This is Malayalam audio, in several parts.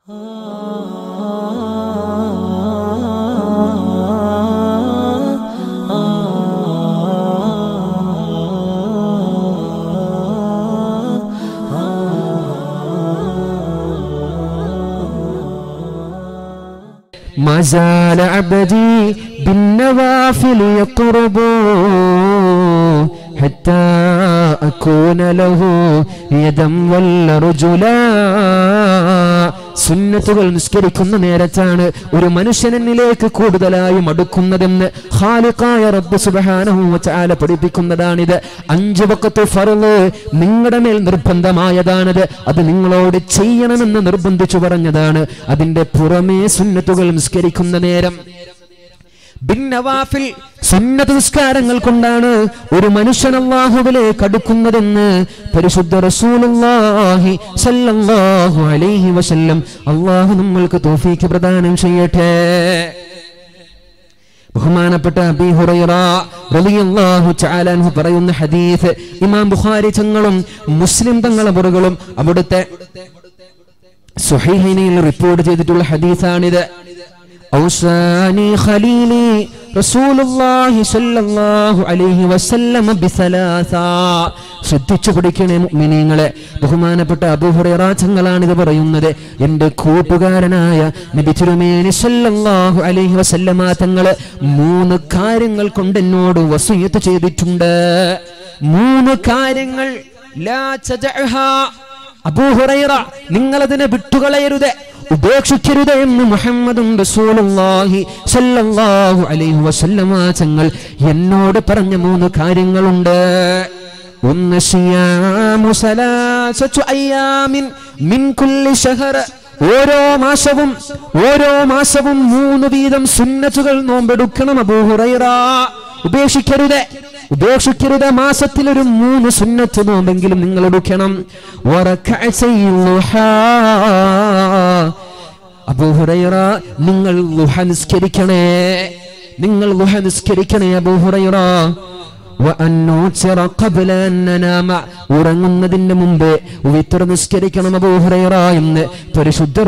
ما زال عبدي بالنوافل يقرب حتى أكون له يدا ولا رجلا സുന്നത്തുകൾ നിസ്കരിക്കുന്ന നേരത്താണ് ഒരു മനുഷ്യനിലേക്ക് കൂടുതലായും അടുക്കുന്നതെന്ന് ഖാലിഖായ റബ്ബ് സുബ്ഹാനഹു വതആല പഠിപ്പിക്കുന്നതാണിത് അഞ്ചു വക്കത്ത് ഫർള് നിങ്ങളുടെ മേൽ നിർബന്ധമായതാണത് അത് നിങ്ങളോട് ചെയ്യണമെന്ന് നിർബന്ധിച്ചു പറഞ്ഞതാണ് അതിന്റെ പുറമേ സുന്നത്തുകൾ നിസ്കരിക്കുന്ന നേരം ഭിന്നവാഫിൽ സുന്നത നിസ്കാരങ്ങൾ കൊണ്ടാണ് ഒരു മനുഷ്യൻ അള്ളാഹുവിലേക്ക് അടുക്കുന്നതെന്ന് പരിശുദ്ധ റസൂലുള്ളാഹി സല്ലല്ലാഹു അലൈഹി വസല്ലം അള്ളാഹു നമ്മൾക്ക് തോഫീക്ക് പ്രദാനം ചെയ്യട്ടെ ബഹുമാനപ്പെട്ട അബീ ഹുറൈറ റളിയല്ലാഹു തആല അൻഹു പറയുന്ന ഹദീസ് ഇമാം ബുഖാരി തങ്ങളും മുസ്ലിം തങ്ങളെ മുറുകളും അവിടുത്തെ സുഹൈഹിനിൽ റിപ്പോർട്ട് ചെയ്തിട്ടുള്ള ഹദീസാണിത് ഔസാനി ഖലീലി റസൂലുള്ളാഹി സ്വല്ലല്ലാഹു അലൈഹി വസല്ലമ ബിസലാസ ശ്രദ്ധിച്ചു പഠിക്കണേ മുഅ്മിനീങ്ങളെ ബഹുമാനപ്പെട്ട അബൂ ഹുറൈറ തങ്ങളാണ് ഇത് പറയുന്നത് എൻ്റെ കൂട്ടുകാരനായ നബി തിരുമേനി സ്വല്ലല്ലാഹു അലൈഹി വസല്ലമ തങ്ങൾ മൂന്ന് കാര്യങ്ങൾ കൊണ്ട് എന്നോട് വസിയത്ത് ചെയ്തിട്ടുണ്ട് മൂന്ന് കാര്യങ്ങൾ ലാ തദഅഹാ അബൂ ഹുറൈറ നിങ്ങൾ അതിനെ വിട്ടുകളയരുത് ഉപേക്ഷിക്കരുത് എന്ന് മുഹമ്മദും റസൂലുള്ളാഹി സല്ലല്ലാഹു അലൈഹി വസല്ലമ തങ്ങൾ എന്നോട് പറഞ്ഞ മൂന്ന് കാര്യങ്ങളുണ്ട് ഒന്ന് സിയാമു സലാസത്തു അയ്യാമിൻ മിൻ കുല്ലി ഷഹർ ഓരോ മാസവും ഓരോ മാസവും മൂന്ന് വീതം സുന്നത്തുകൾ നോമ്പെടുക്കണം അബൂ ഹുറൈറ ഉപേക്ഷിക്കരുത് ഉപേക്ഷിക്കരുത് മാസത്തിൽ ഒരു മൂന്ന് സുന്നത്ത് നോമ്പെങ്കിലും നിങ്ങൾ എടുക്കണം അബൂഹുറൈറ നിങ്ങൾ ലുഹ നിസ്കരിക്കണേ നിങ്ങൾ ലുഹ നിസ്കരിക്കണേ അബൂഹുറൈറ ഉറങ്ങുന്നതിന്റെ മുമ്പ് വിത്തർ നിസ്കരിക്കണം അബൂഹുറൈറ എന്ന് പരിശുദ്ധ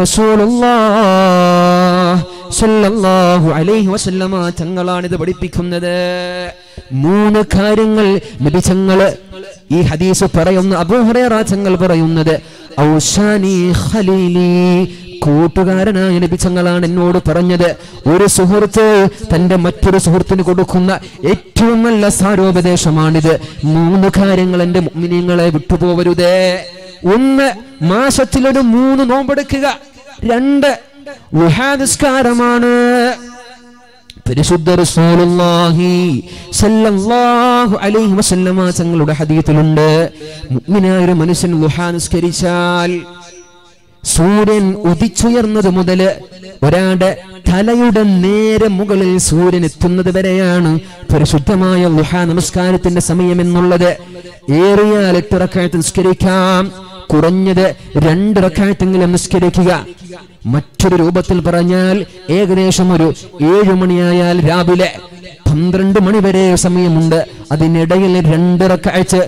റസൂലുള്ളാഹു അലൈഹി വസല്ലമ തങ്ങളാണിത് പഠിപ്പിക്കുന്നത് മൂന്ന് കാര്യങ്ങൾ നബിച്ചങ്ങള് ഈ ഹദീസ് പറയുന്ന അബൂഹുറൈറ തങ്ങൾ പറയുന്നത് ഔഷാനി ഖലീലി കൂട്ടുകാരനായ നബിച്ചങ്ങളാണ് എന്നോട് പറഞ്ഞത് ഒരു സുഹൃത്ത് തന്റെ മറ്റൊരു സുഹൃത്തിന് കൊടുക്കുന്ന ഏറ്റവും നല്ല സാരോപദേശമാണിത് മൂന്ന് കാര്യങ്ങൾ എന്റെ മുഗ്മിനിങ്ങളെ വിട്ടുപോവരുതേ ഒന്ന് മാസത്തിലൊരു മൂന്ന് നോമ്പെടുക്കുക രണ്ട് നിസ്കാരമാണ് പരിശുദ്ധ റസൂലുള്ളാഹി സല്ലല്ലാഹു അലൈഹി വസല്ലമ തങ്ങളുടെ ഹദീസിലുണ്ട് മുഅ്മിനായ ഒരു മനുഷ്യൻ ലുഹാ നിസ്കരിച്ചാൽ സൂര്യൻ ഉദിച്ചുയർന്നത് മുതൽ ഒരാളുടെ തലയുടെ നേരെ മുകളിൽ സൂര്യൻ എത്തുന്നത് വരെയാണ് പരിശുദ്ധമായ ലുഹാ നമസ്കാരത്തിന്റെ സമയം എന്നുള്ളത് ഏറിയാൽ എട്ട് റക്കായത്ത് നിസ്കരിക്കാം കുറഞ്ഞത് രണ്ട് റക്കായത്തെങ്കിലും നിസ്കരിക്കുക മറ്റൊരു രൂപത്തിൽ പറഞ്ഞാൽ ഏകദേശം ഒരു ഏഴു മണിയായാൽ രാവിലെ പന്ത്രണ്ട് മണി വരെ സമയമുണ്ട് അതിനിടയിൽ രണ്ട് റക്കാഴ്ച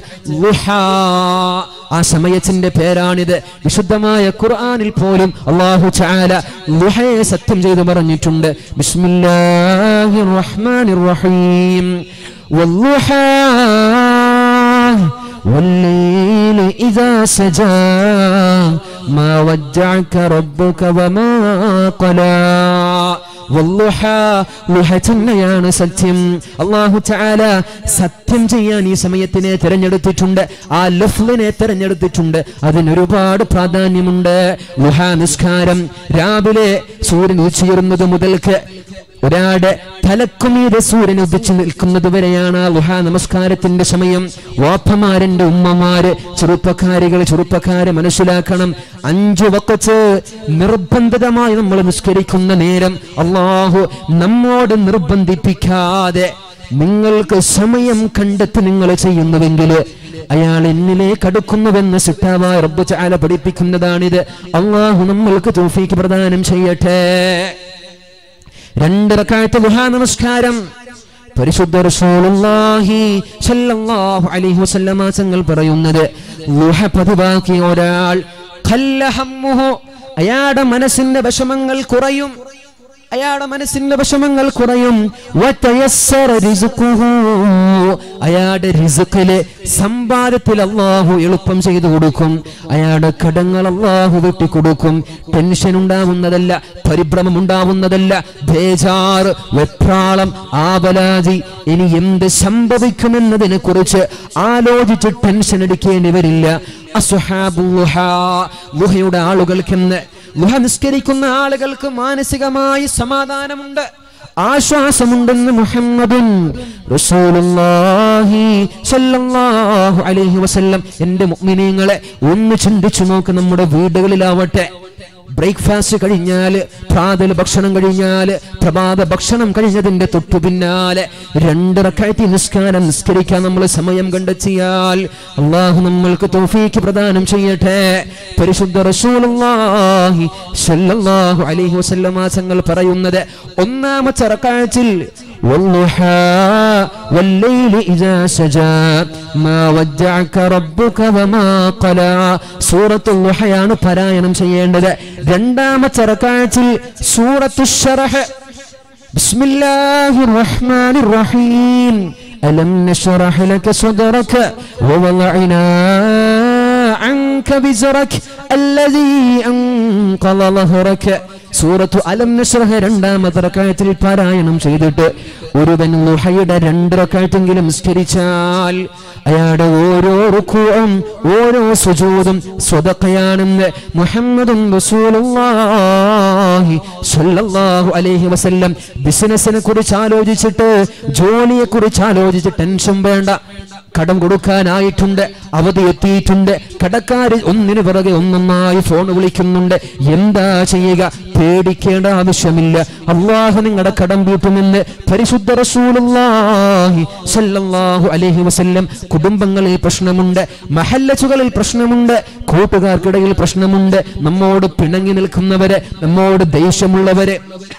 ആ സമയത്തിന്റെ പേരാണിത് വിശുദ്ധമായ ഖുർആനിൽ പോലും അള്ളാഹു ചാല ലുഹയെ സത്യം ചെയ്തു പറഞ്ഞിട്ടുണ്ട് ബിസ്മില്ലാഹിർ റഹ്മാനിർ റഹീം والليل إذا سجى ما ودعك ربك وما قلى തന്നെയാണ് സത്യം അള്ളാഹു ചാല സത്യം ചെയ്യാൻ ഈ സമയത്തിനെ തിരഞ്ഞെടുത്തിട്ടുണ്ട് ആ ലഫ്ലിനെ തിരഞ്ഞെടുത്തിട്ടുണ്ട് അതിനൊരുപാട് പ്രാധാന്യമുണ്ട് ലുഹാ നിസ്കാരം രാവിലെ സൂര്യൻ ഉച്ചയുറുന്നത് മുതൽക്ക് ഒരാളുടെ തലക്കുമീതെ സൂര്യൻ ഉദിച്ചു നിൽക്കുന്നത് വരെയാണ് ലുഹാ നമസ്കാരത്തിന്റെ സമയം വാപ്പമാരന്റെ ഉമ്മമാര് ചെറുപ്പക്കാരികൾ ചെറുപ്പക്കാരെ മനസ്സിലാക്കണം അഞ്ചു വക്കച്ച് നിർബന്ധിതമായി നമ്മൾ നിസ്കരിക്കുന്ന നേരം അള്ളാഹു നമ്മോട് നിർബന്ധിപ്പിക്കാതെ നിങ്ങൾക്ക് സമയം കണ്ടെത്തി നിങ്ങൾ ചെയ്യുന്നുവെങ്കിൽ അയാൾ എന്നിലേക്ക് അടുക്കുന്നുവെന്ന് സിട്ടാവായ റബ്ബ് ചാല പഠിപ്പിക്കുന്നതാണിത് അള്ളാഹു നമ്മൾക്ക് തൗഫീക്ക് പ്രദാനം ചെയ്യട്ടെ രണ്ട് റക്കായത്ത് ദുഹാ നമസ്കാരം പരിശുദ്ധ റസൂലുള്ളാഹി സല്ലല്ലാഹു അലൈഹി വസല്ലമ തങ്ങൾ പറയുന്നത് ലുഹ പതിവാക്കിയ ഒരാൾ ഖല്ല ഹമ്മുഹു അയാളുടെ മനസ്സിന്റെ വിഷമങ്ങൾ കുറയും അയാളുടെ മനസ്സിന്റെ വിഷമങ്ങൾ കുറയും വതയസ്സറ റിസ്ഖുഹു. അയാളുടെ റിസുക്കില് സമ്പാദ്യത്തിൽ അള്ളാഹു എളുപ്പം ചെയ്തു കൊടുക്കും അയാളുടെ കടങ്ങൾ അള്ളാഹു വെട്ടിക്കൊടുക്കും ടെൻഷൻ ഉണ്ടാവുന്നതല്ല പരിഭ്രമം ഉണ്ടാവുന്നതല്ല ബേജാറ് വെപ്രാളം ആവലാതി ഇനി എന്ത് സംഭവിക്കുമെന്നതിനെ കുറിച്ച് ആലോചിച്ച് ടെൻഷൻ അടിക്കേണ്ടി വരില്ല അസ്ഹാബു ളുഹാ. ളുഹയുടെ ആളുകൾക്കെന്ന് ലുഹ നിസ്കരിക്കുന്ന ആളുകൾക്ക് മാനസികമായി സമാധാനമുണ്ട് ആശ്വാസമുണ്ടെന്ന് മുഹമ്മദും റസൂലുള്ളാഹി സ്വല്ലല്ലാഹു അലൈഹി വസല്ലം എൻ്റെ മുഅ്മിനീങ്ങളെ ഒന്ന് ചിന്തിച്ചു നോക്ക് നമ്മുടെ വീടുകളിലാവട്ടെ ബ്രേക്ക്ഫാസ്റ്റ് കഴിഞ്ഞാൽ പ്രാതൽ ഭക്ഷണം കഴിഞ്ഞാൽ പ്രഭാത ഭക്ഷണം കഴിഞ്ഞതിന്റെ തൊട്ടു പിന്നാലെ രണ്ടിറക്കായിട്ട് നിസ്കാരം നിസ്കരിക്കാൻ നമ്മൾ സമയം കണ്ടെത്തിയാൽ അള്ളാഹു നമ്മൾക്ക് തൗഫീക്ക് പ്രദാനം ചെയ്യട്ടെ പരിശുദ്ധ റസൂലുള്ളാഹി സ്വല്ലല്ലാഹു അലൈഹി വസല്ലമ തങ്ങൾ പറയുന്നത് ഒന്നാമത്തെ റക്കായത്തിൽ والضحى والليل إذا سجى ما ودعك ربك وما قلى സൂറത്തുൽ ളുഹയാണ് പാരായണം ചെയ്യേണ്ടത് രണ്ടാമത്തെ റക്അത്തിൽ സൂറത്തു ശറഹ് ബിസ്മില്ലാഹിർ റഹ്മാനിർ റഹീം അലം നശ്റഹ് ലക സദറക വവളഅനാ عنك بزرك الذي أنقض ظهرك സൂറത്തു അലം നശ്റഹ് രണ്ടാമത്തെ റക്അത്തിൽ പാരായണം ചെയ്തിട്ട് ഒരുവൻ ലുഹയുടെ രണ്ട് റക്അത്തെങ്കിലും നിസ്കരിച്ചാൽ അയാളുടെ ഓരോ റുക്കുവും ഓരോ സുജൂദും സ്വതക്കയാണെന്ന് മുഹമ്മദും റസൂലുള്ളാഹി സ്വല്ലല്ലാഹു അലൈഹി വസല്ലം ബിസിനസിനെ കുറിച്ച് ആലോചിച്ചിട്ട് ജോലിയെ കുറിച്ച് ആലോചിച്ച് ടെൻഷൻ വേണ്ട കടം കൊടുക്കാനായിട്ടുണ്ട് അവധി എത്തിയിട്ടുണ്ട് കടക്കാർ ഒന്നിനു പിറകെ ഒന്നൊന്നായി ഫോൺ വിളിക്കുന്നുണ്ട് എന്താ ചെയ്യുക പേടിക്കേണ്ട ആവശ്യമില്ല അള്ളാഹു നിങ്ങളുടെ കടം വീട്ടുമെന്ന് പരിശുദ്ധ റസൂലുള്ളാഹി സല്ലല്ലാഹു അലൈഹി വസല്ലം കുടുംബങ്ങളിൽ പ്രശ്നമുണ്ട് മഹല്ലച്ചുകളിൽ പ്രശ്നമുണ്ട് കൂട്ടുകാർക്കിടയിൽ പ്രശ്നമുണ്ട് നമ്മോട് പിണങ്ങി നിൽക്കുന്നവര് നമ്മോട് ദേഷ്യമുള്ളവര്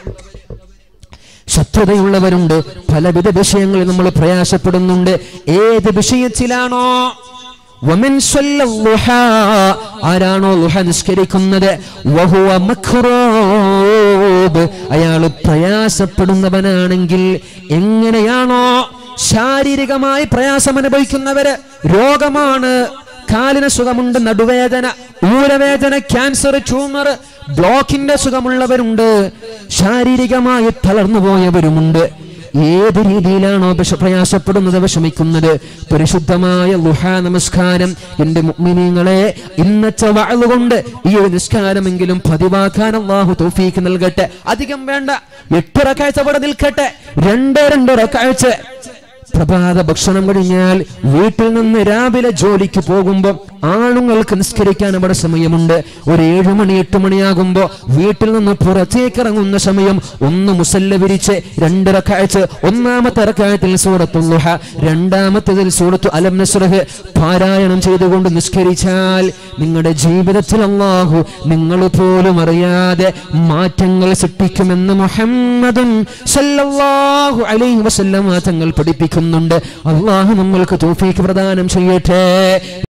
ശത്രുതയുള്ളവരുണ്ട് പലവിധ വിഷയങ്ങളിൽ നമ്മൾ പ്രയാസപ്പെടുന്നുണ്ട് ഏത് വിഷയത്തിലാണോ വമൻ സ്വല്ല ളുഹാ, ആരാണോ ലുഹ നിസ്കരിക്കുന്നത് വഹുവ മഖ്റൂബ് അയാൾ പ്രയാസപ്പെടുന്നവനാണെങ്കിൽ എങ്ങനെയാണോ ശാരീരികമായി പ്രയാസം അനുഭവിക്കുന്നവര് രോഗമാണ് കാലിന് സുഖമുണ്ട് നടുവേദന ഊരവേദന ക്യാൻസർ ട്യൂമർ ബ്ലോക്കിന്റെ സുഖമുള്ളവരുണ്ട് ശാരീരികമായി തളർന്നു പോയവരുമുണ്ട് ഏത് രീതിയിലാണോ വിഷ പ്രയാസപ്പെടുന്നത് വിഷമിക്കുന്നത് പരിശുദ്ധമായ ലുഹ നമസ്കാരം എന്റെ മുഗ്മിനീങ്ങളെ ഇന്നത്തെ വാളുകൊണ്ട് ഈ ഒരു നിസ്കാരമെങ്കിലും പതിവാക്കാൻ അള്ളാഹു തൗഫീക്ക് നൽകട്ടെ അധികം വേണ്ട എട്ടിറക്കാഴ്ച അവിടെ നിൽക്കട്ടെ രണ്ട് രണ്ടിറക്കാഴ്ച പ്രഭാത ഭക്ഷണം കഴിഞ്ഞാൽ വീട്ടിൽ നിന്ന് രാവിലെ ജോലിക്ക് പോകുമ്പോൾ ആണുങ്ങൾക്ക് നിസ്കരിക്കാൻ അവിടെ സമയമുണ്ട് ഒരു ഏഴ് മണി എട്ട് മണിയാകുമ്പോൾ വീട്ടിൽ നിന്ന് പുറത്തേക്ക് ഇറങ്ങുന്ന സമയം ഒന്ന് മുസല്ല വിരിച്ച് രണ്ടര കാഴ്ച ഒന്നാമത്തെ റക്കായത്തിൽ സൂറത്തു ലുഹ രണ്ടാമത്തേതിൽ സൂറത്തു അലം നസ്രഹ് പാരായണം ചെയ്തുകൊണ്ട് നിസ്കരിച്ചാൽ നിങ്ങളുടെ ജീവിതത്തിൽ അള്ളാഹു നിങ്ങൾ പോലും അറിയാതെ മാറ്റങ്ങൾ സൃഷ്ടിക്കുമെന്ന് മുഹമ്മദും സല്ലല്ലാഹു അലൈഹി വസല്ലമ തങ്ങൾ പഠിപ്പിക്കുന്നുണ്ട് അള്ളാഹു നമ്മൾക്ക് തൗഫീക്ക് പ്രദാനം ചെയ്യട്ടെ